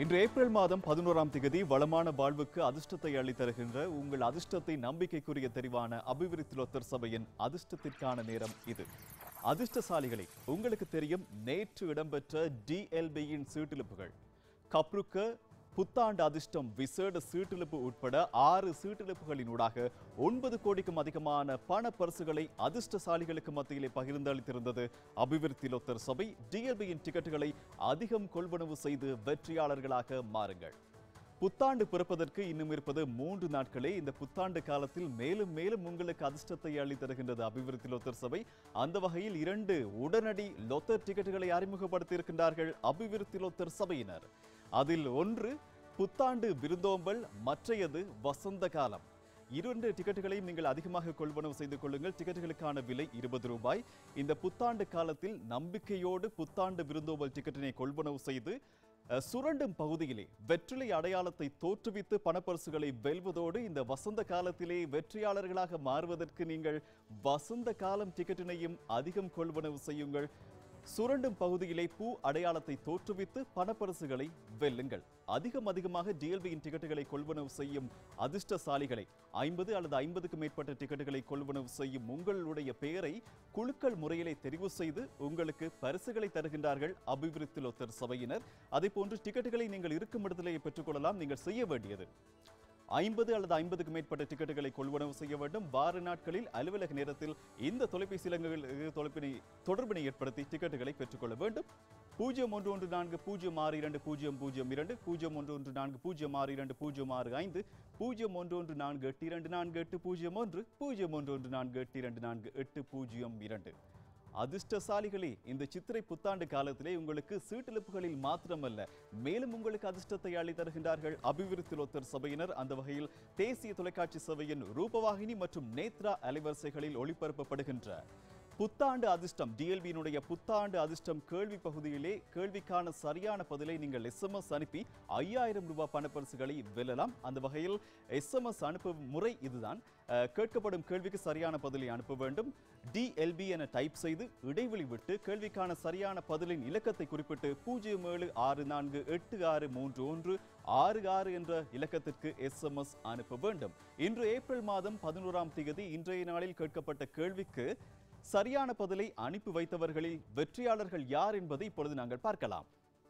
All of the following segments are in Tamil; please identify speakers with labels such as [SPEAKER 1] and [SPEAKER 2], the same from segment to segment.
[SPEAKER 1] இன்று ஏப்ரல் மாதம் பதினோராம் திகதி வளமான வாழ்வுக்கு அதிர்ஷ்டத்தை அள்ளித் தருகின்ற உங்கள் அதிர்ஷ்டத்தை நம்பிக்கைக்குரிய தெரிவான அபிவிருத்தி லொத்தர் சபையின் அதிர்ஷ்டத்திற்கான நேரம் இது அதிர்ஷ்டசாலிகளை உங்களுக்கு தெரியும் நேற்று இடம்பெற்ற டிஎல்பியின் சீட்டிலிப்புகள் கப்ருக்க புத்தாண்டு அதிர்ஷ்டம் விசேட சீட்டிலிப்பு உட்பட ஆறு சீட்டிலிப்புகளினூடாக ஒன்பது கோடிக்கும் அதிகமான பண பரிசுகளை அதிர்ஷ்டசாலிகளுக்கு மத்தியிலே பகிர்ந்து அளித்திருந்தது அபிவிருத்தி லொத்தர் சபை டிஎல்பியின் டிக்கெட்டுகளை அதிகம் கொள்வனவு செய்து வெற்றியாளர்களாக மாறுங்கள் புத்தாண்டு பிறப்பதற்கு இன்னும் இருப்பது மூன்று நாட்களே இந்த புத்தாண்டு காலத்தில் மேலும் மேலும் உங்களுக்கு அதிர்ஷ்டத்தை அள்ளி தருகின்றது அபிவிருத்தி லொத்தர் சபை அந்த வகையில் இரண்டு உடனடி லொத்தர் டிக்கெட்டுகளை அறிமுகப்படுத்தியிருக்கின்றார்கள் அபிவிருத்தி லொத்தர் சபையினர் அதில் ஒன்று புத்தாண்டு விருந்தோம்பல் மற்றையது வசந்த காலம் இரண்டு டிக்கெட்டுகளையும் நீங்கள் அதிகமாக கொள்வனவு செய்து கொள்ளுங்கள் டிக்கெட்டுகளுக்கான விலை இருபது ரூபாய் இந்த புத்தாண்டு காலத்தில் நம்பிக்கையோடு புத்தாண்டு விருந்தோம்பல் டிக்கெட்டினை கொள்வனவு செய்து அஹ், சுரண்டும் பகுதியிலே வெற்றிலை அடையாளத்தை தோற்றுவித்து பணப்பரிசுகளை வெல்வதோடு இந்த வசந்த காலத்திலே வெற்றியாளர்களாக மாறுவதற்கு நீங்கள் வசந்த காலம் டிக்கெட்டினையும் அதிகம் கொள்வனவு செய்யுங்கள் சுரண்டும் பகுதியிலே பூ அடையாளத்தை தோற்றுவித்து பணப்பரிசுகளை வெல்லுங்கள் அதிகம் அதிகமாக டிஎல்பியின் டிக்கெட்டுகளை கொள்வனவு செய்யும் அதிர்ஷ்டசாலிகளை ஐம்பது அல்லது ஐம்பதுக்கு மேற்பட்ட டிக்கெட்டுகளை கொள்வனவு செய்யும் உங்களுடைய பெயரை குழுக்கள் முறையிலே தெரிவு செய்து உங்களுக்கு பரிசுகளை தருகின்றார்கள் அபிவிருத்தி லொத்தர் சபையினர் அதே போன்று டிக்கெட்டுகளை நீங்கள் இருக்கும் இடத்திலேயே பெற்றுக்கொள்ளலாம் நீங்கள் செய்ய வேண்டியது ஐம்பது அல்லது ஐம்பதுக்கு மேற்பட்ட டிக்கெட்டுகளை கொள்வனவு செய்ய வேண்டும் வார நாட்களில் அலுவலக நேரத்தில் இந்த தொலைபேசி இலங்குகள் தொலைப்பினை தொடர்பினை ஏற்படுத்தி டிக்கெட்டுகளை பெற்றுக்கொள்ள வேண்டும் பூஜ்ஜியம் ஒன்று ஒன்று நான்கு பூஜ்ஜியம் ஆறு இரண்டு பூஜ்ஜியம் பூஜ்ஜியம் இரண்டு பூஜ்ஜியம் ஒன்று ஒன்று நான்கு பூஜ்ஜியம் ஆறு இரண்டு பூஜ்ஜியம் ஆறு ஐந்து பூஜ்ஜியம் ஒன்று ஒன்று நான்கு எட்டு இரண்டு நான்கு எட்டு பூஜ்ஜியம் ஒன்று பூஜ்ஜியம் ஒன்று ஒன்று நான்கு எட்டு இரண்டு நான்கு எட்டு பூஜ்ஜியம் இரண்டு அதிர்ஷ்டசாலிகளே இந்த சித்திரை புத்தாண்டு காலத்திலே உங்களுக்கு சீட்டிழப்புகளில் மாத்திரமல்ல மேலும் உங்களுக்கு அதிர்ஷ்டத்தை அள்ளி தருகின்றார்கள் அபிவிருத்தி லொத்தர் சபையினர் அந்த வகையில் தேசிய தொலைக்காட்சி சபையின் ரூபவாகினி மற்றும் நேத்ரா அலைவரிசைகளில் ஒளிபரப்பப்படுகின்ற புத்தாண்டு அதிர்ஷ்டம் டிஎல்பியினுடைய புத்தாண்டு அதிர்ஷ்டம் கேள்வி பகுதியிலே கேள்விக்கான சரியான பதிலை நீங்கள் எஸ்எம்எஸ் அனுப்பி ஐயாயிரம் ரூபாய் பணப்பரிசுகளை வெல்லலாம் அந்த வகையில் எஸ்எம்எஸ் அனுப்பும் முறை இதுதான் அஹ், கேட்கப்படும் கேள்விக்கு சரியான பதிலை அனுப்ப வேண்டும் டிஎல்பி என டைப் செய்து இடைவெளி விட்டு கேள்விக்கான சரியான பதிலின் இலக்கத்தை குறிப்பிட்டு பூஜ்ஜியம் ஏழு ஆறு நான்கு எட்டு ஆறு மூன்று ஒன்று ஆறு ஆறு என்ற இலக்கத்திற்கு எஸ்எம்எஸ் அனுப்ப வேண்டும் இன்று ஏப்ரல் மாதம் பதினோராம் தேதி இன்றைய நாளில் கேட்கப்பட்ட கேள்விக்கு சரியான பதிலை அனுப்பி வைத்தவர்களில் வெற்றியாளர்கள் யார் என்பதை இப்பொழுது நாங்கள் பார்க்கலாம்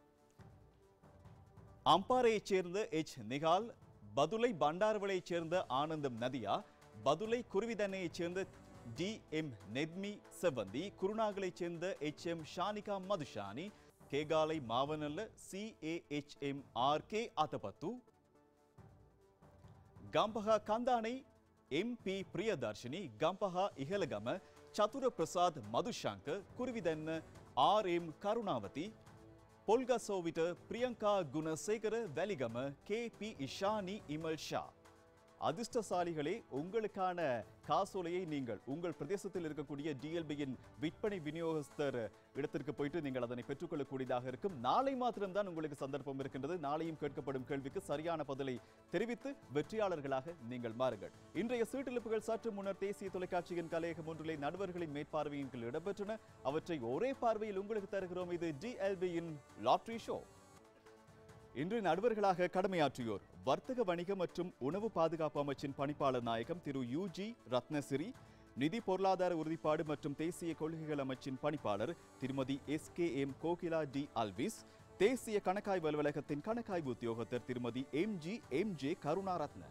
[SPEAKER 1] அம்பாறையைச் சேர்ந்த எச் நிகால் பதுளை பண்டாரவளையைச் சேர்ந்த ஆனந்தம் நதியா பதுளை குருவிதன்னையைச் சேர்ந்த டி எம் நெத்மி செவ்வந்தி குருநாகலைச் சேர்ந்த H M Shanika Madushani Kegalle Mawanella C A H M R K Athapaththu Gampaha Kandana M P Priyadarshini Gampaha Ihalagama Chathura Prasad Madushanka Kuruwidanna R M Karunawathi Polgasowita Priyanka Gunasekara Weligama K P Ishani Imalsha அதிர்ஷ்டசாலிகளே உங்களுக்கான காசோலையை நீங்கள் உங்கள் பிரதேசத்தில் இருக்கக்கூடிய டிஎல்பியின் விற்பனை விநியோகஸ்தர் இடத்திற்கு போயிட்டு நீங்கள் அதனை பெற்றுக்கொள்ளக்கூடியதாக இருக்கும் நாளை மாத்திரம்தான் உங்களுக்கு சந்தர்ப்பம் இருக்கின்றது நாளையும் கேட்கப்படும் கேள்விக்கு சரியான பதிலை தெரிவித்து வெற்றியாளர்களாக நீங்கள் மாறுங்கள் இன்றைய சீட்டிழப்புகள் சற்று முன்னர் தேசிய தொலைக்காட்சியின் கலையகம் ஒன்றிலே நடுவர்களின் மேற்பார்வையின் கீழ் இடம்பெற்றன அவற்றை ஒரே பார்வையில் உங்களுக்கு தருகிறோம் இது டிஎல்பியின் லாட்ரி ஷோ இன்று நடுவர்களாக கடமையாற்றியோர் வர்த்தக வணிக மற்றும் உணவு பாதுகாப்பு அமைச்சின் பணிப்பாளர் நாயகம் திரு யூஜி ரத்னசிறி நிதி பொருளாதார உறுதிப்பாடு மற்றும் தேசிய கொள்கைகள் அமைச்சின் பணிப்பாளர் திருமதி S K M Kokila D Alwis தேசிய கணக்காய்வு அலுவலகத்தின் கணக்காய்வு உத்தியோகத்தர் திருமதி M G M J Karunaratne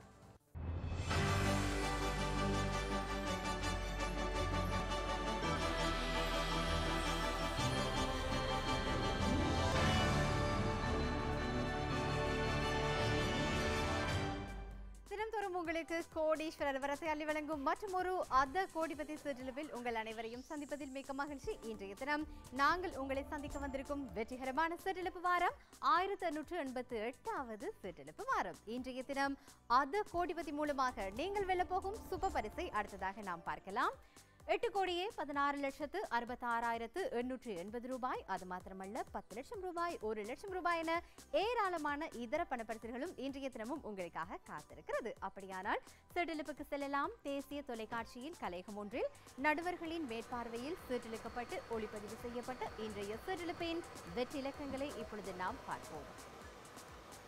[SPEAKER 2] தினம்தோறும் உங்களுக்கு கோடீஸ்வரர் வரத்தை அள்ளி வழங்கும் மற்றும் ஒரு அத கோடிபதி சிற்றிலுவில் உங்கள் அனைவரையும் சந்திப்பதில் மிக்க மகிழ்ச்சி இன்றைய தினம் நாங்கள் உங்களை சந்திக்க வந்திருக்கும் வெற்றிகரமான சிற்றிழப்பு வாரம் ஆயிரத்தி எண்ணூற்று எண்பத்தி எட்டாவது சிற்றிழப்பு வாரம் இன்றைய தினம் அத கோடிபதி மூலமாக நீங்கள் வெல்ல போகும் சுப பரிசை அடுத்ததாக நாம் பார்க்கலாம் எட்டு கோடியே பதினாறு லட்சத்து அறுபத்தாறாயிரத்து எண்ணூற்று எண்பது ரூபாய் அது மாத்திரமல்ல பத்து லட்சம் ரூபாய் ஒரு லட்சம் ரூபாய் என ஏராளமான இதர பணப்பரிசுகளும் இன்றைய தினமும் உங்களுக்காக காத்திருக்கிறது அப்படியானால் சீட்டெழுப்புக்கு செல்லலாம் தேசிய தொலைக்காட்சியின் கலையகம் ஒன்றில் நடுவர்களின் மேற்பார்வையில் சீட்டெழுக்கப்பட்டு ஒளிப்பதிவு செய்யப்பட்ட இன்றைய சீட்டெழுப்பின் வெற்றி இலக்கங்களை இப்பொழுது நாம் பார்ப்போம்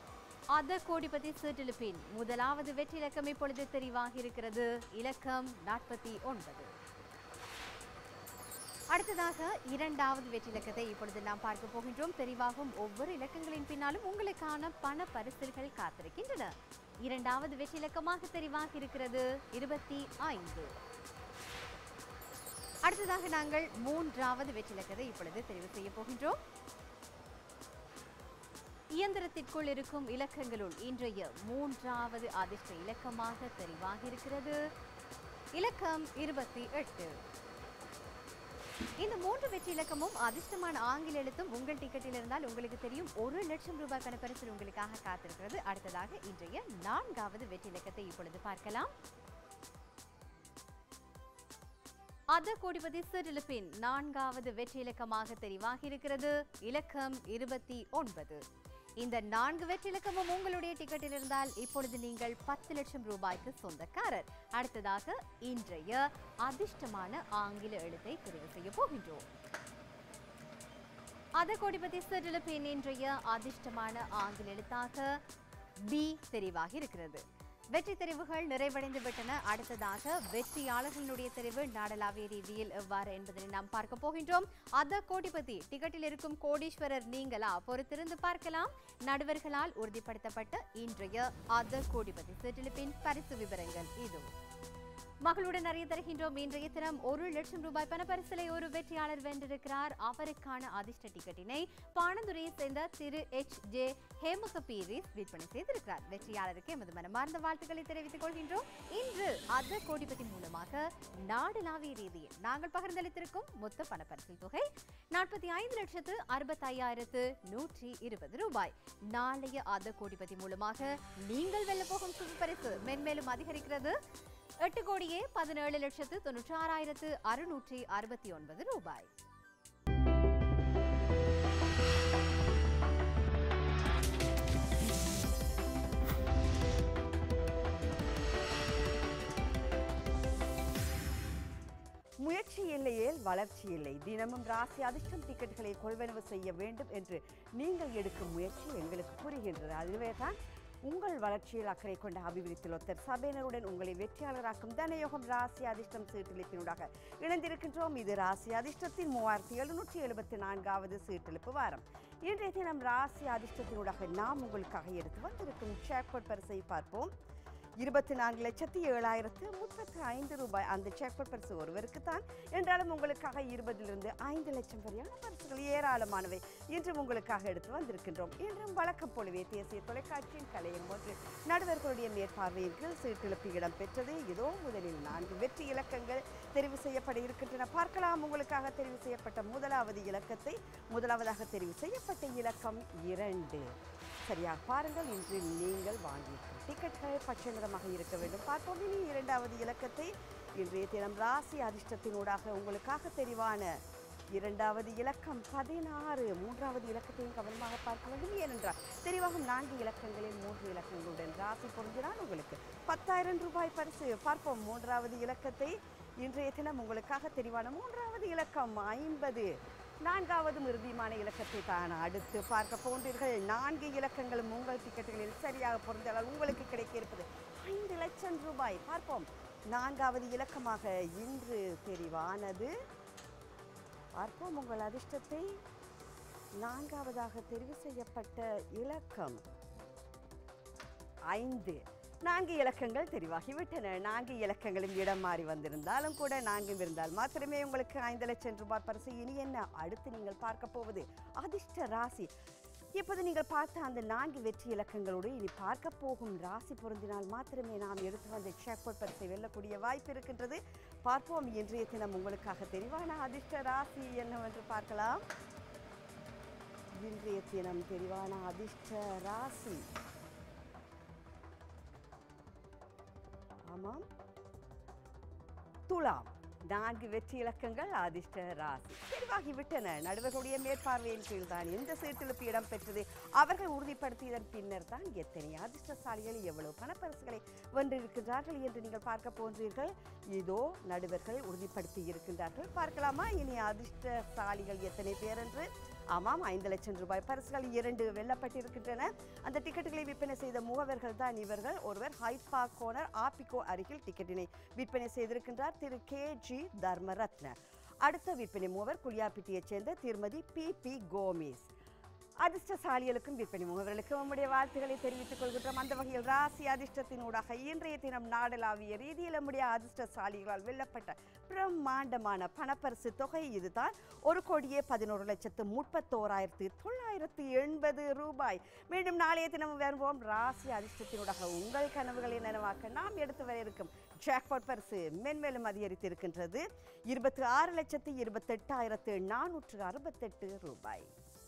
[SPEAKER 2] அத கோடிபதி சீட்டிலிப்பின் முதலாவது வெற்றி இலக்கம் இப்பொழுது தெரிவாகி இருக்கிறது இலக்கம் நாற்பத்தி ஒன்பது அடுத்ததாக இரண்டாவது வெற்றி இலக்கத்தை இப்பொழுது நாம் பார்க்க போகின்றோம் தெரிவாகும் ஒவ்வொரு இலக்கங்களின் பின்னாலும் உங்களுக்கான பண பரிசில்கள் காத்திருக்கின்றன இரண்டாவது வெற்றி இலக்கமாக தெரிவாகி இருக்கிறது இருபத்தி ஐந்து அடுத்ததாக நாங்கள் மூன்றாவது வெற்றி இலக்கத்தை இப்பொழுது தெரிவு செய்ய போகின்றோம் இயந்திரத்திற்குள் இருக்கும் இலக்கங்களுள் இன்றைய மூன்றாவது அதிர்ஷ்ட இலக்கமாக தெரிவாகி இருக்கிறது இலக்கம் இருபத்தி எட்டு இந்த மூன்று வெற்றி இலக்கமும் அதிர்ஷ்டமான ஆங்கில எழுத்தும் உங்கள் டிக்கெட்டில் இருந்தால் உங்களுக்கு தெரியும் ஒரு லட்சம் ரூபாய்க்கான பரிசு உங்களுக்காக காத்திருக்கிறது அடுத்ததாக இன்றைய நான்காவது வெற்றி இலக்கத்தை இப்பொழுது பார்க்கலாம் அத கோடிபதி சிறிலிப்பின் நான்காவது வெற்றி இலக்கமாக தெரிவாகி இருக்கிறது இலக்கம் இருபத்தி ஒன்பது இந்த நான்கு வெற்றி இலக்கமும் உங்களுடைய டிக்கெட்டில் இருந்தால் இப்பொழுது நீங்கள் பத்து லட்சம் ரூபாய்க்கு சொந்தக்காரர் அடுத்ததாக இன்றைய அதிர்ஷ்டமான ஆங்கில எழுத்தை தெரிவு செய்ய போகின்றோம் அத கோடிபதி சிறிலிப்பின் இன்றைய அதிர்ஷ்டமான ஆங்கில எழுத்தாக பி தெரிவாகி இருக்கிறது வெற்றி தெரிவுகள் நிறைவடைந்து விட்டன அடுத்ததாக வெற்றியாளர்களுடைய தெரிவு நாடளாவிய ரீதியில் எவ்வாறு என்பதனை நாம் பார்க்க போகின்றோம் அத கோடிபதி டிக்கெட்டில் இருக்கும் கோடீஸ்வரர் நீங்களா பொறுத்திருந்து பார்க்கலாம் நடுவர்களால் உறுதிப்படுத்தப்பட்ட இன்றைய அத கோடிபதி சிற்றிலிப்பின் பரிசு விவரங்கள் இது மகளுடன் அறிய தருகின்றோம் இன்றைய தினம் ஒரு லட்சம் ரூபாய் பணப்பரிசலை ஒரு வெற்றியாளர் வென்றிருக்கிறார் அவருக்கான அதிர்ஷ்ட டிக்கெட்டினை பாணந்துரையை சேர்ந்த திரு எச் ஜே ஹேமக பீரிஸ் விற்பனை செய்திருக்கிறார் வெற்றியாளருக்கு எமது மனமார்ந்த வாழ்த்துக்களை தெரிவித்துக் கொள்கின்றோம் இன்று அத கோடிபதி மூலமாக நாடளாவிய ரீதியில் நாங்கள் பகிர்ந்தளித்திருக்கும் மொத்த பணப்பரிசில் தொகை நாற்பத்தி ஐந்து லட்சத்து அறுபத்தி ஐயாயிரத்து நூற்றி இருபது ரூபாய் நாளைய அத கோடிபதி மூலமாக நீங்கள் வெல்ல போகும் சுப பரிசு மென்மேலும் அதிகரிக்கிறது எட்டு கோடியே பதினேழு லட்சத்து தொண்ணூற்றி ஆறாயிரத்து அறுநூற்றி அறுபத்தி ஒன்பது ரூபாய்
[SPEAKER 3] முயற்சி இல்லையேல் வளர்ச்சி இல்லை தினமும் ராசி அதிர்ஷ்டம் டிக்கெட்டுகளை கொள்வனவு செய்ய வேண்டும் என்று நீங்கள் எடுக்கும் முயற்சி எங்களுக்கு புரிகின்றது அதுவே தான் உங்கள் வளர்ச்சியில் அக்கறை கொண்ட அபிவிருத்தி லொத்தர் சபையினருடன் உங்களை வெற்றியாளராக்கும் தனயோகம் ராசி அதிர்ஷ்டம் சீட்டெழுப்பினூடாக இணைந்திருக்கின்றோம் இது ராசி அதிர்ஷ்டத்தின் மூவாயிரத்தி எழுநூற்றி எழுபத்தி நான்காவது சீட்டெழுப்பு வாரம் இன்றைய தினம் ராசி அதிர்ஷ்டத்தினூடாக நாம் உங்களுக்காக எடுத்து வந்திருக்கும் ஜாக்பாட் பரிசை பார்ப்போம் இருபத்தி நான்கு லட்சத்தி ஏழாயிரத்து முப்பத்தி ஐந்து ரூபாய் அந்த ஜாக்பாட் பரிசு ஒருவருக்கு தான் என்றாலும் உங்களுக்காக இருபதிலிருந்து ஐந்து லட்சம் வரையான பரிசுகள் ஏராளமானவை இன்றும் உங்களுக்காக எடுத்து வந்திருக்கின்றோம் இன்றும் வழக்கம் போலவே தேசிய தொலைக்காட்சியின் கலையம் ஒன்று நடுவர்களுடைய மேற்பார்வையின் கீழ் சீட்டெழுப்பு இடம் பெற்றது இதோ முதலில் நான்கு வெற்றி இலக்கங்கள் தெரிவு செய்யப்பட இருக்கின்றன பார்க்கலாம் உங்களுக்காக தெரிவு செய்யப்பட்ட முதலாவது இலக்கத்தை முதலாவதாக தெரிவு செய்யப்பட்ட இலக்கம் இரண்டு சரியாக பாருங்கள் இன்று நீங்கள் வாங்கியிருக்கும் டிக்கெட்கள் பச்சை நிறமாக இருக்க வேண்டும் பார்ப்போம் இனி இரண்டாவது இலக்கத்தை இன்றைய தினம் ராசி அதிர்ஷ்டத்தினூடாக உங்களுக்காக தெரிவான இரண்டாவது இலக்கம் பதினாறு மூன்றாவது இலக்கத்தையும் கவனமாக பார்க்க வேண்டும் ஏனென்றால் தெரிவாகும் நான்கு இலக்கங்களில் மூன்று இலக்கங்களுடன் ராசி பொருந்தினால் உங்களுக்கு பத்தாயிரம் ரூபாய் பரிசு பார்ப்போம் மூன்றாவது இலக்கத்தை இன்றைய தினம் உங்களுக்காக தெரிவான மூன்றாவது இலக்கம் ஐம்பது நான்காவது இறுதியுமான இலக்கத்தை தான் அடுத்து பார்க்க போன்றீர்கள் நான்கு இலக்கங்களும் உங்கள் டிக்கெட்டுகளில் சரியாக பொருந்தால் உங்களுக்கு கிடைக்க இருப்பது ஐந்து லட்சம் ரூபாய் பார்ப்போம் நான்காவது இலக்கமாக இன்று தெரிவானது பார்ப்போம் உங்கள் அதிர்ஷ்டத்தை நான்காவதாக தெரிவு செய்யப்பட்ட இலக்கம் ஐந்து நான்கு இலக்கங்கள் தெரிவாகிவிட்டன நான்கு இலக்கங்களும் இடம் மாறி வந்திருந்தாலும் கூட நான்கும் இருந்தால் மாத்திரமே உங்களுக்கு ஐந்து லட்சம் ரூபாய் பரிசு இனி என்ன அடுத்து நீங்கள் பார்க்க போவது அதிர்ஷ்ட ராசி இப்போது நீங்கள் பார்த்த அந்த நான்கு வெற்றி இலக்கங்களோடு இனி பார்க்க போகும் ராசி பொருந்தினால் மாத்திரமே நாம் எடுத்து வந்த ஜாக்பாட் பரிசை வெல்லக்கூடிய வாய்ப்பு இருக்கின்றது பார்ப்போம் இன்றைய தினம் உங்களுக்காக தெரிவான அதிர்ஷ்ட ராசி என்னவென்று பார்க்கலாம் இன்றைய தினம் தெரிவான அதிர்ஷ்ட ராசி ஆமாம் துலாம் நான்கு வெற்றி இலக்கங்கள் அதிர்ஷ்ட ராசி தெரிவாகிவிட்டன நடுவர்களுடைய மேற்பார்வையின் கீழ் தான் எந்த சீட்டெழுப்பு இடம் பெற்றது அவர்கள் உறுதிப்படுத்தியதன் பின்னர் தான் எத்தனை அதிர்ஷ்டசாலிகள் எவ்வளவு பணப்பரிசுகளை வென்றிருக்கின்றார்கள் என்று நீங்கள் பார்க்க போன்றீர்கள் இதோ நடுவர்கள் உறுதிப்படுத்தி இருக்கின்றார்கள் பார்க்கலாமா இனி அதிர்ஷ்டசாலிகள் எத்தனை பேர் என்று ஆமாம் ஐந்து லட்சம் ரூபாய் பரிசுகள் இரண்டு வெல்லப்பட்டிருக்கின்றன அந்த டிக்கெட்டுகளை விற்பனை செய்த முகவர்கள் தான் இவர்கள் ஒருவர் ஹைட் பார்க் கோனர் ஆப்பிகோ அருகில் டிக்கெட்டினை விற்பனை செய்திருக்கின்றார் திரு கே ஜி தர்மரத்ன அடுத்த விற்பனை மூவர் குளியாப்பிட்டியைச் சேர்ந்த திருமதி பி பி கோமிஸ் அதிர்ஷ்டசாலிகளுக்கும் விற்பனை முகவர்களுக்கும் நம்முடைய வாழ்த்துக்களை தெரிவித்துக் கொள்கின்றோம் அந்த வகையில் ராசி அதிர்ஷ்டத்தினூடாக இன்றைய தினம் நாடளாவிய ரீதியில் நம்முடைய அதிர்ஷ்டசாலிகளால் வெல்லப்பட்ட பிரம்மாண்டமான பணப்பரிசு தொகை இதுதான் ஒரு கோடியே பதினோரு லட்சத்து முப்பத்தோராயிரத்து தொள்ளாயிரத்து எண்பது ரூபாய் மீண்டும் நாளைய தினம் வருவோம் ராசி அதிர்ஷ்டத்தினூடாக உங்கள் கனவுகளை நனவாக்க நாம் எடுத்து வர இருக்கும் ஜாக்பாட் பரிசு மென்மேலும் அதிகரித்திருக்கின்றது இருபத்தி ஆறு லட்சத்து இருபத்தெட்டாயிரத்து நானூற்று அறுபத்தெட்டு ரூபாய்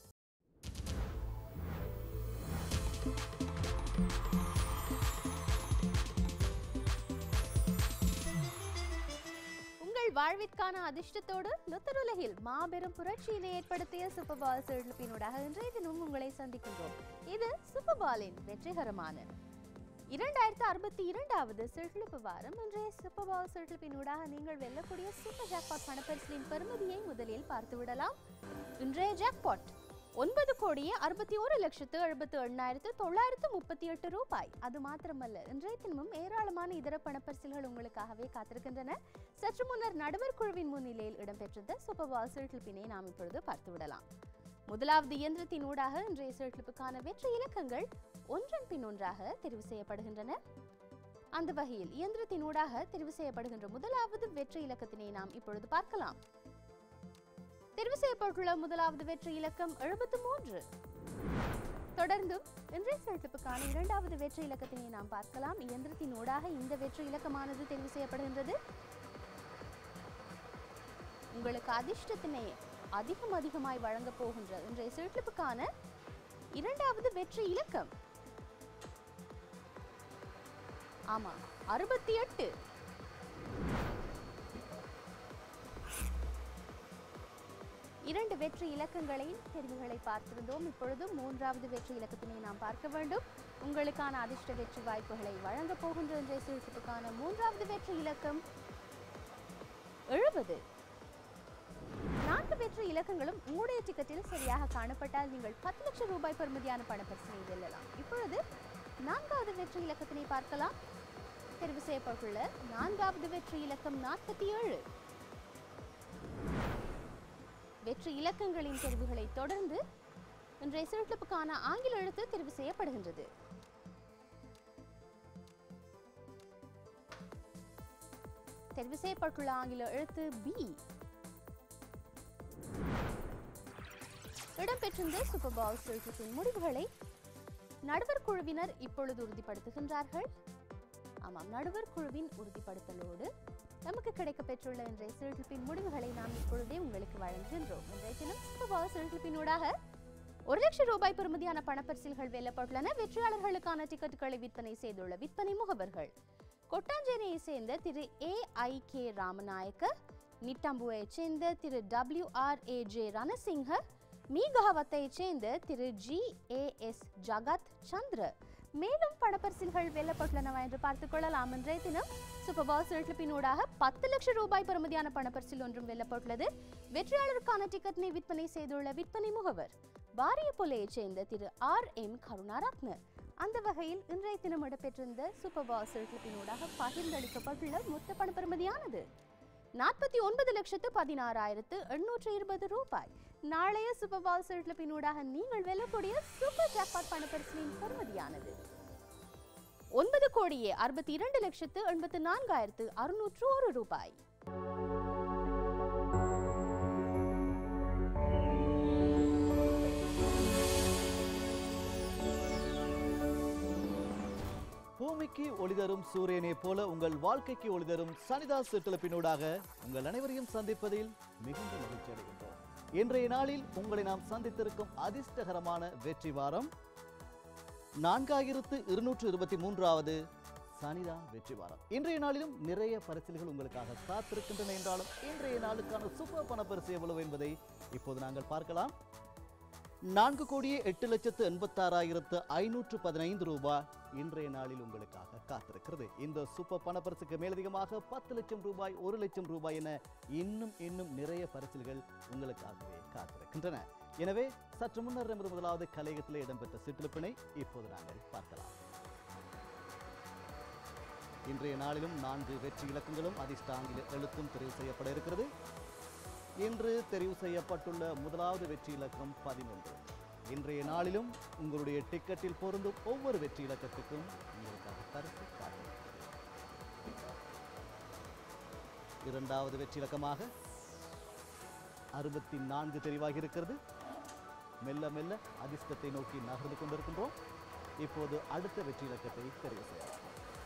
[SPEAKER 2] உங்கள் வாழ்விற்கான அதிர்ஷ்டத்தோடு லுத்தருலகில் மாபெரும் புரட்சியினை ஏற்படுத்திய சூப்பர் பால் செழிப்பினூடாக இன்றைய தினம் உங்களை சந்திக்கின்றோம் இது சூப்பர் பாலின் வெற்றிகரமான இரண்டாயிரத்து அறுபத்தி இரண்டாவது செழிப்பு வாரம் இன்றைய சூப்பர் பால் செழிப்பினூடாக நீங்கள் வெல்லக்கூடிய சூப்பர் ஜாக்பாட் பணப்பரிசலின் பெறுமதியை முதலில் பார்த்து விடலாம் இன்றைய ஜாக்பாட் ஒன்பது கோடியே அறுபத்தி ஒரு லட்சத்து எழுபத்து எண்ணாயிரத்து தொள்ளாயிரத்து முப்பத்தி எட்டு ரூபாய் அது மாத்திரமல்ல இன்றைய தினமும் ஏராளமான இதர பணப்பரிசில்கள் உங்களுக்காகவே காத்திருக்கின்றன சற்று முன்னர் நடுவர் குழுவின் முன்னிலையில் இடம்பெற்றிருந்த சூப்பர் பால் செழிப்பினை நாம் இப்பொழுது பார்த்து விடலாம் முதலாவது இயந்திரத்தின் ஊடாக இன்றைய செழிப்புக்கான வெற்றி இலக்கங்கள் ஒன்றன் பின் ஒன்றாக தெரிவு செய்யப்படுகின்றன அந்த வகையில் இயந்திரத்தின் ஊடாக தெரிவு செய்யப்படுகின்ற முதலாவது வெற்றி இலக்கத்தினை நாம் இப்பொழுது பார்க்கலாம் தெரிவு செய்யப்பட்டுள்ள முதலாவது வெற்றி இலக்கம் எழுபத்து மூன்று தொடர்ந்தும் இன்றைய செழிப்புக்கான இரண்டாவது வெற்றி இலக்கத்தினை நாம் பார்க்கலாம் இயந்திரத்தின் ஊடாக இந்த வெற்றி இலக்கமானது தெரிவு செய்யப்படுகின்றது உங்களுக்கு அதிர்ஷ்டத்தினை அதிகம் அதிகமாய் வழங்கப் போகின்ற இன்றைய செழிப்புக்கான இரண்டாவது வெற்றி இலக்கம் ஆமா அறுபத்தி எட்டு இரண்டு வெற்றி இலக்கங்களின் தெரிவுகளை பார்த்திருந்தோம் இப்பொழுது மூன்றாவது வெற்றி இலக்கத்தினை நாம் பார்க்க வேண்டும் உங்களுக்கான அதிர்ஷ்ட வெற்றி வாய்ப்புகளை வழங்கப் போகின்ற இன்றைய சிறுசுக்கான மூன்றாவது வெற்றி இலக்கம் எழுபது நான்கு வெற்றி இலக்கங்களும் உங்களுடைய டிக்கெட்டில் சரியாக காணப்பட்டால் நீங்கள் பத்து லட்சம் ரூபாய் பெறுமதியான பணப்பரிசனை வெல்லலாம் இப்பொழுது நான்காவது வெற்றி இலக்கத்தினை பார்க்கலாம் தெரிவு செய்யப்பட்டுள்ள நான்காவது வெற்றி இலக்கம் நாற்பத்தி ஏழு வெற்றி இலக்கங்களின் தெரிவுகளை தொடர்ந்து இன்றைய சிறுக்கிழப்புக்கான ஆங்கில எழுத்து தெரிவு செய்யப்படுகின்றது தெரிவு செய்யப்பட்டுள்ள ஆங்கில எழுத்து பி இடம்பெற்றிருந்த சூப்பர் பால் சிறுக்கிழப்பின் முடிவுகளை நடுவர் குழுவினர் இப்பொழுது உறுதிப்படுத்துகின்றார்கள் ஆமாம் நடுவர் குழுவின் உறுதிப்படுத்தலோடு நமக்கு கிடைக்கப்பெற்றுள்ள இன்றைய சிறுகிழ்ப்பின் முடிவுகளை நாம் இப்பொழுதே உங்களுக்கு வழங்குகின்றோம் இன்றைய தினம் சூப்பர் சிறுகிழ்ப்பினூடாக ஒரு லட்சம் ரூபாய் பெறுமதியான பணப்பரிசில்கள் வெல்லப்பட்டுள்ளன வெற்றியாளர்களுக்கான டிக்கெட்டுகளை விற்பனை செய்துள்ள விற்பனை முகவர்கள் கொட்டாஞ்சேரியை சேர்ந்த திரு ஏ ஐ கே ராமநாயக்க நிட்டம்புவைச் சேர்ந்த திரு W R A J Ranasinghe மீகஹவத்தைச் சேர்ந்த திரு ஜி ஏ எஸ் ஜகத் சந்திர மேலும் பணப்பரிசில்கள் வெல்லப்பட்டுள்ளனவா என்று பார்த்துக் கொள்ளலாம் இன்றைய தினம் சூப்பர் பால் சிறுக்கிழப்பினூடாக பத்து லட்சம் ரூபாய் பெறுமதியான பணப்பரிசில் ஒன்றும் வெல்லப்பட்டுள்ளது வெற்றியாளருக்கான டிக்கெட்டினை விற்பனை செய்துள்ள விற்பனை முகவர் வாரியப்பொலையைச் சேர்ந்த திரு ஆர் எம் கருணாரத்ன அந்த வகையில் இன்றைய தினம் இடம்பெற்றிருந்த சூப்பர் பால் சிறுக்கிழப்பினூடாக பகிர்ந்தளிக்கப்பட்டுள்ள மொத்த பண பெறுமதியானது நாற்பத்தி ஒன்பது லட்சத்து பதினாறாயிரத்து எண்ணூற்று இருபது ரூபாய் நாளைய சூப்பர் பால் சிறுக்கிழப்பினூடாக நீங்கள் வெல்லக்கூடிய சூப்பர் ஜாக்பாட் பணப்பரிசலின் பெறுமதியானது ஒன்பது கோடியே அறுபத்தி இரண்டு லட்சத்து எண்பத்து நான்காயிரத்து அறுநூற்று ஒரு ரூபாய்
[SPEAKER 1] பூமிக்கு ஒளிதரும் சூரியனை போல உங்கள் வாழ்க்கைக்கு ஒளிதரும் சனிதாஸ் சிற்றலப்பினூடாக உங்கள் அனைவரையும் சந்திப்பதில் மிகுந்த மகிழ்ச்சி அடைகின்றோம் இன்றைய நாளில் உங்களை நாம் சந்தித்திருக்கும் அதிர்ஷ்டகரமான வெற்றி வாரம் நான்காயிரத்து இருநூற்று இருபத்தி மூன்றாவது சனிதா வெற்றி வாரம் இன்றைய நாளிலும் நிறைய பரிசில்கள் உங்களுக்காக காத்திருக்கின்றன என்றாலும் இன்றைய நாளுக்கான சூப்பர் பண பரிசு எவ்வளவு என்பதை இப்போது நாங்கள் பார்க்கலாம் நான்கு கோடியே எட்டு லட்சத்து எண்பத்தாறாயிரத்து ஐநூற்று பதினைந்து ரூபாய் இன்றைய நாளில் உங்களுக்காக காத்திருக்கிறது இந்த சூப்பர் பணப்பரிசுக்கு மேலதிகமாக பத்து லட்சம் ரூபாய் ஒரு லட்சம் ரூபாய் என இன்னும் இன்னும் நிறைய பரிசில்கள் உங்களுக்காகவே காத்திருக்கின்றன
[SPEAKER 4] எனவே சற்று முன்னர் எமது முதலாவது கலையகத்தில் இடம்பெற்ற சிற்றிருப்பினை இப்போது நாங்கள் பார்க்கலாம் இன்றைய நாளிலும் நான்கு வெற்றி இலக்கங்களும் அதிர்ஷ்ட ஆங்கில எழுத்தும் தெரிவு செய்யப்பட இருக்கிறது இன்று தெரிவு செய்யப்பட்டுள்ள முதலாவது வெற்றி இலக்கம் பதினொன்று இன்றைய நாளிலும் உங்களுடைய டிக்கெட்டில் பொருந்தும் ஒவ்வொரு வெற்றி இலக்கத்துக்கும் உங்களுக்காக பரிசு காத்திருக்கிறது. இரண்டாவது வெற்றி இலக்கமாக அறுபத்தி நான்கு தெரிவாகி இருக்கிறது மெல்ல மெல்ல அதிர்ஷ்டத்தை நோக்கி நகர்ந்து கொண்டிருக்கின்றோம் இப்போது அடுத்த வெற்றி இலக்கத்தை தெரிவு செய்யலாம்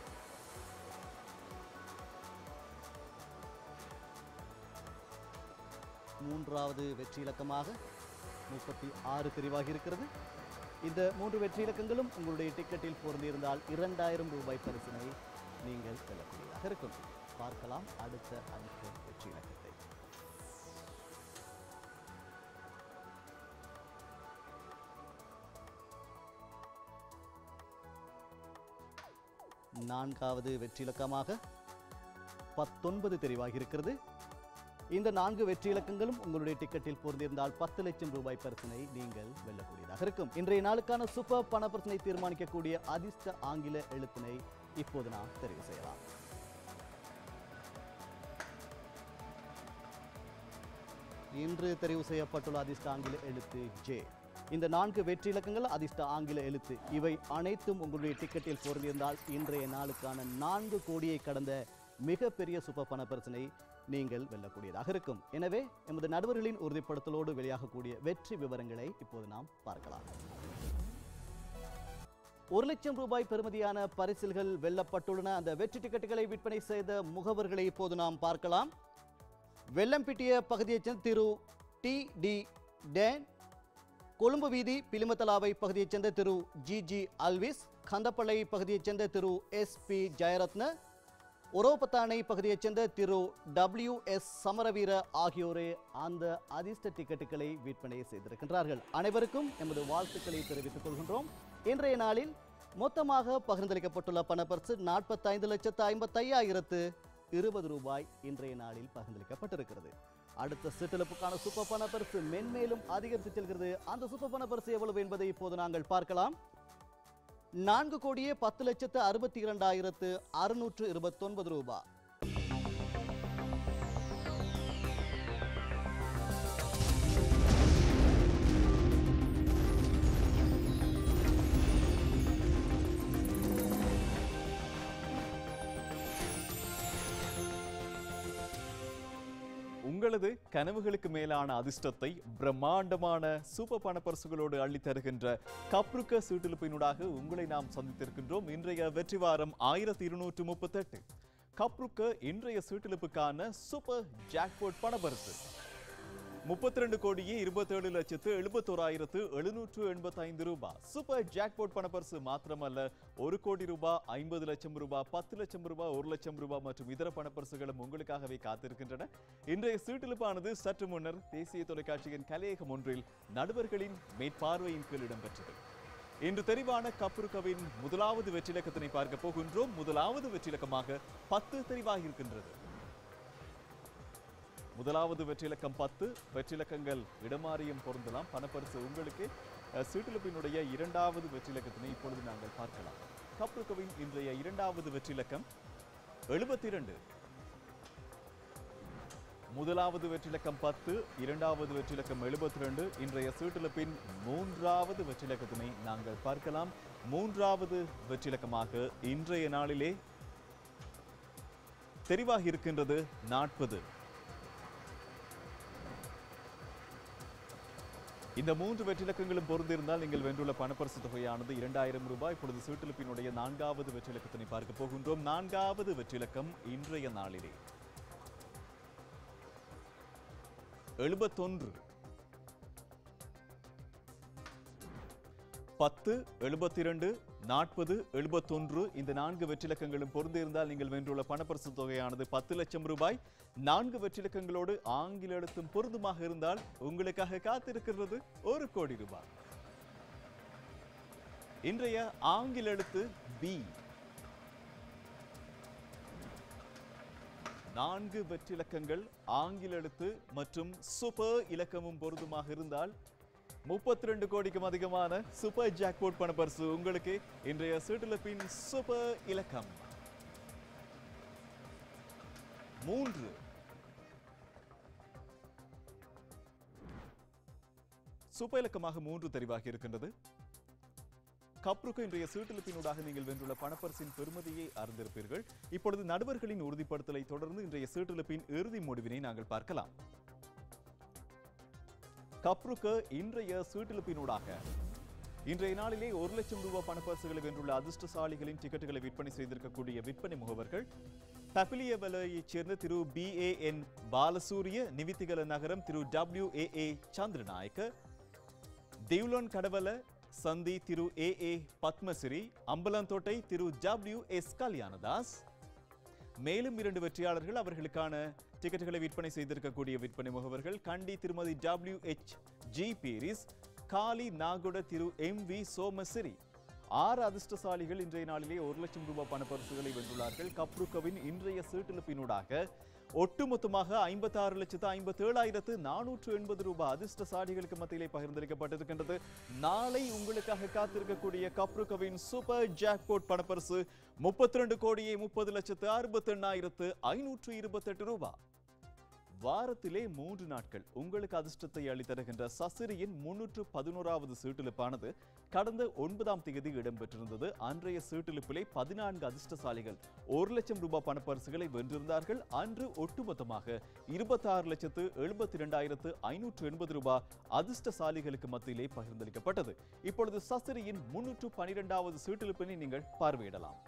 [SPEAKER 4] மூன்றாவது வெற்றி இலக்கமாக முப்பத்தி ஆறு தெரிவாகி இருக்கிறது இந்த மூன்று வெற்றி இலக்கங்களும் உங்களுடைய டிக்கெட்டில் பொருந்தியிருந்தால் இரண்டாயிரம் ரூபாய் பரிசினை நீங்கள் பெறக்கூடியதாக இருக்கும் பார்க்கலாம் அடுத்த அடுத்த வெற்றி இலக்கத்தை நான்காவது வெற்றி இலக்கமாக பத்தொன்பது தெரிவாகி இருக்கிறது இந்த நான்கு வெற்றி இலக்கங்களும் உங்களுடைய டிக்கெட்டில் பொருந்திருந்தால் பத்து லட்சம் ரூபாய் பரிசினை நீங்கள் வெல்லக்கூடியதாக இருக்கும் இன்றைய நாளுக்கான சூப்பர் பண பிரச்சனை தீர்மானிக்கக்கூடிய அதிர்ஷ்ட ஆங்கில எழுத்தினை இப்போது நாம் தெரிவு செய்யலாம் இன்று தெரிவு செய்யப்பட்டுள்ள அதிர்ஷ்ட ஆங்கில எழுத்து ஜே இந்த நான்கு வெற்றி இலக்கங்கள் அதிர்ஷ்ட ஆங்கில எழுத்து இவை அனைத்தும் உங்களுடைய டிக்கெட்டில் பொருந்திருந்தால் இன்றைய நாளுக்கான நான்கு கோடியை கடந்த மிகப்பெரிய சூப்பர் பண பிரச்சனை நீங்கள் வெல்லக்கூடியதாக இருக்கும் எனவே எமது நடுவர்களின் உறுதிப்படுத்தலோடு வெளியாகக்கூடிய வெற்றி விவரங்களை இப்போது நாம் பார்க்கலாம் ஒரு லட்சம் ரூபாய் பெறுமதியான பரிசில்கள் வெல்லப்பட்டுள்ளன அந்த வெற்றி டிக்கெட்டுகளை விற்பனை செய்த முகவர்களை இப்போது நாம் பார்க்கலாம் வெள்ளம்பிட்டிய பகுதியைச் சேர்ந்த திரு டி டி டேன் கொழும்பு வீதி பிலிமத்தலாவை பகுதியைச் சேர்ந்த திரு ஜி ஜி அல்விஸ் கந்தப்பளை பகுதியைச் சேர்ந்த திரு எஸ் பி ஜெயரத்ன உரோபத்தானை பகுதியைச் சேர்ந்த திரு டபிள்யூ எஸ் சமரவீர ஆகியோரே அந்த அதிர்ஷ்ட டிக்கெட்டுகளை விற்பனை செய்திருக்கின்றார்கள் அனைவருக்கும் எமது வாழ்த்துக்களை தெரிவித்துக் கொள்கின்றோம் இன்றைய நாளில் மொத்தமாக பகிர்ந்தளிக்கப்பட்டுள்ள பணப்பரிசு நாற்பத்தைந்து லட்சத்து ஐம்பத்தையாயிரத்து இருபது ரூபாய் இன்றைய நாளில் பகிர்ந்தளிக்கப்பட்டிருக்கிறது அடுத்த சிற்றிழப்புக்கான சூப்பர் பண பரிசு மென்மேலும் அதிகரித்து செல்கிறது அந்த சூப்பர் பண பரிசு எவ்வளவு என்பதை இப்போது நாங்கள் பார்க்கலாம் நான்கு கோடியே பத்து லட்சத்து அறுபத்தி இரண்டாயிரத்து அறுநூற்று இருபத்தொன்பது ரூபாய்
[SPEAKER 1] உங்களது கனவுகளுக்கு மேலான அதிர்ஷ்டத்தை பிரம்மாண்டமான சூப்பர் பணப்பரிசுகளோடு அள்ளித் தருகின்ற கப்ருக்க சீட்டிலுப்பினூடாக உங்களை நாம் சந்தித்திருக்கின்றோம் இன்றைய வெற்றி வாரம் ஆயிரத்தி இருநூற்று முப்பத்தெட்டு கப்ருக்க இன்றைய சீட்டிலுப்புக்கான சூப்பர் ஜாக்பாட் பணப்பரிசு முப்பத்தி ரெண்டு கோடியே இருபத்தேழு லட்சத்து எழுபத்தோராயிரத்து எழுநூற்று எண்பத்தைந்து ரூபாய் சூப்பர் ஜாக்பாட் பணப்பரிசு மாத்திரமல்ல ஒரு கோடி ரூபாய் ஐம்பது லட்சம் ரூபாய் பத்து லட்சம் ரூபாய் ஒரு லட்சம் ரூபாய் மற்றும் இதர பணப்பரிசுகளும் உங்களுக்காகவே காத்திருக்கின்றன இன்றைய சீட்டிலுப்பானது சற்று முன்னர் தேசிய தொலைக்காட்சியின் கலையகம் ஒன்றில் நடுவர்களின் மேற்பார்வையின் கீழ் இடம்பெற்றது இன்று தெரிவான கப்ருக்கவின் முதலாவது வெற்றிலக்கத்தினை பார்க்க போகின்றோம் முதலாவது வெற்றிலக்கமாக பத்து தெரிவாகி இருக்கின்றது முதலாவது வெற்றிலக்கம் பத்து வெற்றிலக்கங்கள் இடமாறியும் பொருந்தலாம் பணப்பரிசு உங்களுக்கு அஹ், சீட்டிலுப்பினுடைய இரண்டாவது வெற்றிலக்கத்தினை இப்பொழுது நாங்கள் பார்க்கலாம் கப்ருக்கவின் இன்றைய இரண்டாவது வெற்றிலக்கம் எழுபத்தி இரண்டு முதலாவது வெற்றிலக்கம் பத்து இரண்டாவது வெற்றிலக்கம் எழுபத்தி ரெண்டு இன்றைய சீட்டிலப்பின் மூன்றாவது வெற்றிலக்கத்தினை நாங்கள் பார்க்கலாம் மூன்றாவது வெற்றிலக்கமாக இன்றைய நாளிலே தெரிவாகி இருக்கின்றது நாற்பது இந்த மூன்று வெற்றிலக்கங்களும் பொருந்திருந்தால் நீங்கள் வென்றுள்ள பணப்பரிசு தொகையானது இரண்டாயிரம் ரூபாய் இப்பொழுது சீட்டிலிப்பினுடைய நான்காவது வெற்றிலக்கத்தினை பார்க்க போகின்றோம் நான்காவது வெற்றிலக்கம் இன்றைய நாளிலே எழுபத்தொன்று பத்து எழுபத்தி இரண்டு நாற்பது எழுபத்தொன்று இந்த நான்கு வெற்றிலக்கங்களும் பொருந்திருந்தால் நீங்கள் வென்றுள்ள பணப்பரிசு தொகையானது பத்து லட்சம் ரூபாய் நான்கு வெற்றிலக்கங்களோடு ஆங்கில எழுத்தும் பொருந்துமாக இருந்தால் உங்களுக்காக காத்திருக்கிறது ஒரு கோடி ரூபாய் இன்றைய ஆங்கில எழுத்து பி நான்கு வெற்றிலக்கங்கள் ஆங்கில எழுத்து மற்றும் சூப்பர் இலக்கமும் பொருந்துமாக இருந்தால் முப்பத்தி ரெண்டு கோடிக்கும் அதிகமான சூப்பர் ஜாக்பாட் பணப்பரிசு உங்களுக்கு இன்றைய சீட்டிலப்பின் சூப்பர் இலக்கம் மூன்று சூப்பர் இலக்கமாக மூன்று தெரிவாகி இருக்கின்றது கப்ருக்கு இன்றைய சீட்டிலிப்பினூடாக நீங்கள் வென்றுள்ள பணப்பரிசின் பெருமதியை அறிந்திருப்பீர்கள் இப்பொழுது நடுவர்களின் உறுதிப்படுத்தலை தொடர்ந்து இன்றைய சீட்டிலிப்பின் இறுதி முடிவினை நாங்கள் பார்க்கலாம் கப்ருக்கு இன்றைய சீட்டிலிப்பினூடாக இன்றைய நாளிலே ஒரு லட்சம் ரூபாய் பணப்பரிசுகளை வென்றுள்ள அதிர்ஷ்டசாலிகளின் டிக்கெட்டுகளை விற்பனை செய்திருக்கக்கூடிய விற்பனை முகவர்கள் பபிலியவலையைச் சேர்ந்த திரு P A N Balasuriya Niwithigala நகரம் திரு டபிள்யூ ஏ ஏ சந்திரநாயக்க திவ்லோன் கடவல சந்தி திரு ஏ ஏ பத்மசிறி அம்பலந்தோட்டை திரு டபிள்யூ எஸ் கல்யாணதாஸ் மேலும் இரண்டு வெற்றியாளர்கள் அவர்களுக்கான டிக்கெட்டுகளை விற்பனை செய்திருக்கக்கூடிய விற்பனை முகவர்கள் கண்டி திருமதி டபிள்யூ எச் ஜி பீரிஸ் காலி நாகுட திரு எம் வி சோமசிறி ஆறு அதிர்ஷ்டசாலிகள் இன்றைய நாளிலே ஒரு லட்சம் ரூபாய் பணப்பரிசுகளை வென்றுள்ளார்கள் கப்ருக்கவின் இன்றைய சீட்டிழப்பினூடாக ஒட்டுமொத்தமாக ஐம்பத்தாறு லட்சத்து ஐம்பத்தி ஏழாயிரத்து நானூற்று எண்பது ரூபாய் அதிர்ஷ்டசாலிகளுக்கு மத்தியிலே பகிர்ந்தளிக்கப்பட்டிருக்கின்றது நாளை உங்களுக்காக காத்திருக்கக்கூடிய கப்ருக்கவின் சூப்பர் ஜாக்போட் பணப்பரிசு முப்பத்தி ரெண்டு கோடியே முப்பது லட்சத்து அறுபத்தி எண்ணாயிரத்து ஐநூற்று இருபத்தெட்டு ரூபாய் வாரத்திலே மூன்று நாட்கள் உங்களுக்கு அதிர்ஷ்டத்தை அளித்தருகின்ற சசிரியின் முன்னூற்று பதினோராவது சீட்டிலிப்பானது கடந்த ஒன்பதாம் தேதி இடம்பெற்றிருந்தது அன்றைய சீட்டிலிப்பிலே பதினான்கு அதிர்ஷ்டசாலிகள் ஒரு லட்சம் ரூபாய் பணப்பரிசுகளை வென்றிருந்தார்கள் அன்று ஒட்டுமொத்தமாக இருபத்தாறு லட்சத்து எழுபத்தி இரண்டாயிரத்து ஐநூற்று எண்பது ரூபாய் அதிர்ஷ்டசாலிகளுக்கு மத்தியிலே பகிர்ந்தளிக்கப்பட்டது இப்பொழுது சசிரியின் முன்னூற்று பனிரெண்டாவது சீட்டிலிப்பினை நீங்கள் பார்வையிடலாம்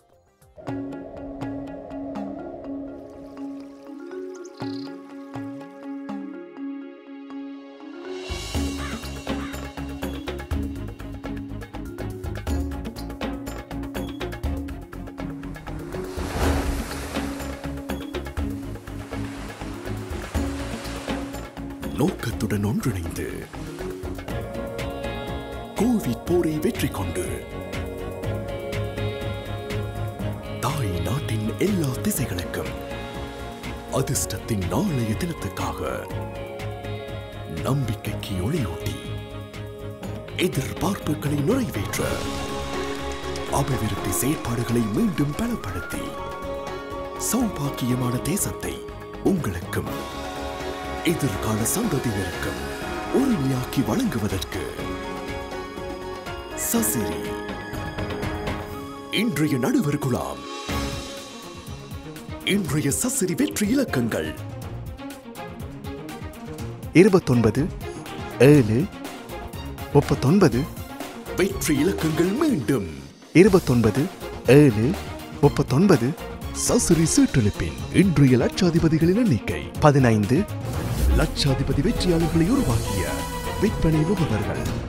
[SPEAKER 5] நோக்கத்துடன் ஒன்றிணைந்து கோவிட் போரை வெற்றி கொண்டு தாய் நாட்டின் எல்லா திசைகளுக்கும் அதிர்ஷ்டத்தின் நாளைய தினத்துக்காக நம்பிக்கைக்கு ஒளியூட்டி எதிர்பார்ப்புகளை நிறைவேற்ற அபிவிருத்தி செயற்பாடுகளை மீண்டும் பலப்படுத்தி சௌபாக்கியமான தேசத்தை உங்களுக்கும் எதிர்கால சந்ததியினருக்கும் உரிமையாக்கி வழங்குவதற்கு சசிரி இன்றைய நடுவர் குழாம் இன்றைய சசிரி வெற்றி இலக்கங்கள்
[SPEAKER 6] இருபத்தொன்பது ஏழு முப்பத்தொன்பது
[SPEAKER 5] வெற்றி இலக்கங்கள் மீண்டும்
[SPEAKER 6] இருபத்தொன்பது ஏழு முப்பத்தொன்பது
[SPEAKER 5] சசிரி சீட்டெழுப்பின் இன்றைய லட்சாதிபதிகளின் எண்ணிக்கை
[SPEAKER 6] பதினைந்து
[SPEAKER 5] லட்சாதிபதி வெற்றியாளர்களை உருவாக்கிய விற்பனை முகவர்கள்